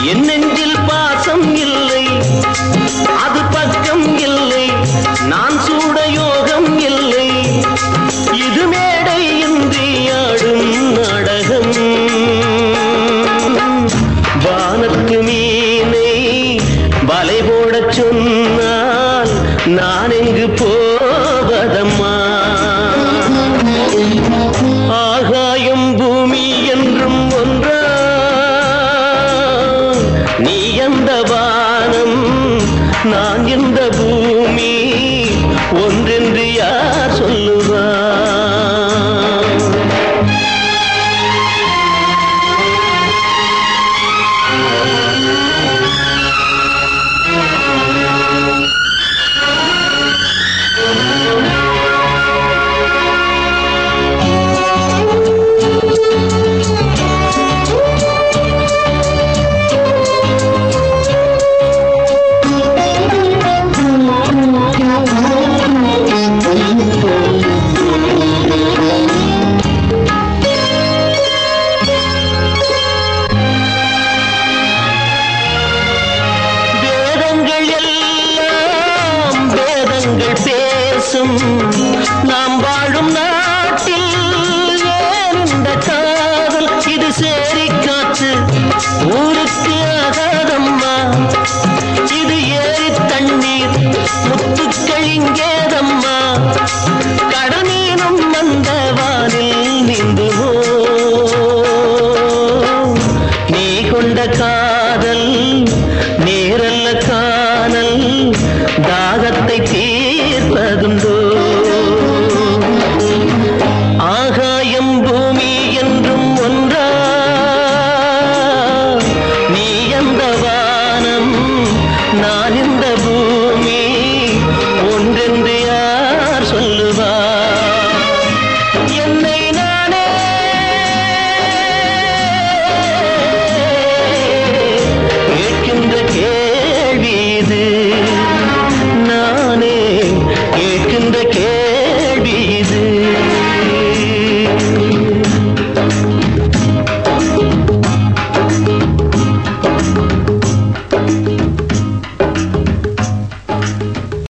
என் நெஞ்சில் பாசம் இல்லை அது பக்கம் இல்லை நான் சூட யோகம் இல்லை இது மேடை இன்றி ஆடும் நாடகம் வானத்து மீனை வலை போடச் சொன்னால் நான் எங்கு போவதம்மா ஆகாயம் பூமி என்றும் ஒன்றா நீ எந்த வானம் நான் எந்த பூமி ஒன்றென்று யார் சொல்லுவா வேதங்கள் எல்லாம் வேதங்கள் பேசும் நாம் வாழும் நாட்டில் ஏன் இந்த காதல் இது சேரி காற்று ஊருக்கு ஆகாதம்மா இது ஏரி தண்ணீர் முத்துக்கள் இங்கேதம்மா கடமீனும் அந்த வானில் நீந்துவோ நீ கொண்ட காதல்